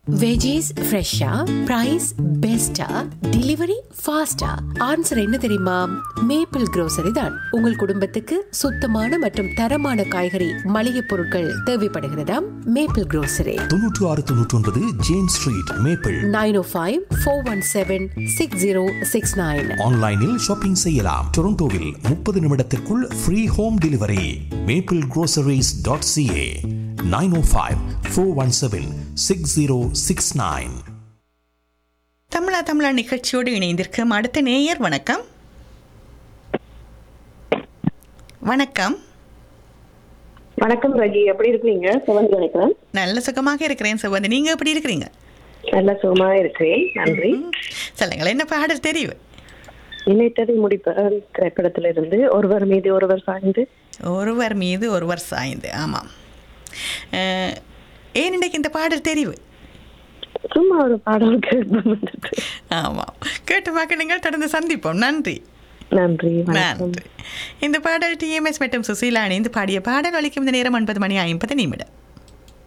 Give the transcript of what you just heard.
Veggies ஃப்ரெஷ்ஷா price பெஸ்டா delivery ஃபாஸ்டா ஆன்சர் என்ன தெரியுமா மேப்பிள் grocery தான் உங்கள் குடும்பத்துக்கு சுத்தமான மற்றும் தரமான காய்கறி மளிகை பொருட்கள் தேவைப்படுகிறதா மேப்பிள் grocery தொன்னூற்று ஆறு தொன்னூற்றி ஒன்பது James street Maple nine O five four one seven six zero six nine ஆன்லைனில் ஷாப்பிங் செய்யலாம் டொரண்டோவில் முப்பது நிமிடத்திற்குள் free home delivery Maple groceries.ca dot CA nine O five four one seven six zero six nine Tamizha Tamizha நிகழ்ச்சியோடு இணைந்திருக்கும் அடுத்த நேயர் வணக்கம் வணக்கம் வணக்கம் ரஜி எப்படி இருக்கீங்க சிவந்தி நினைக்கிறேன் நல்ல சுகமாக இருக்கிறேன் சிவந்தி நீங்க எப்படி இருக்கிறீங்க நல்ல சுகமா இருக்கிறேன் நன்றி சொல்லுங்கள் என்ன பாடல் தெரியும் நினைத்ததை முடிப்ப திரைப்படத்துல இருந்து ஒருவர் மீது ஒருவர் சாய்ந்து ஒருவர் மீது ஒருவர் சாய்ந்து ஆமாம் அஹ், ஏன் இன்றைக்கு இந்த பாடல் தெரிவு சும்மா ஒரு பாடல் கேட்போம் வந்துட்டு. ஆமாம் கேட்டு பார்க்க நீங்கள் தொடர்ந்து சந்திப்போம் நன்றி நன்றி வணக்கம் நன்றி இந்த பாடல் டிஎம்எஸ் மற்றும் சுசீலா இணைந்து பாடிய பாடல் அளிக்கும் இந்த நேரம் ஒன்பது மணி ஐம்பது நிமிடம்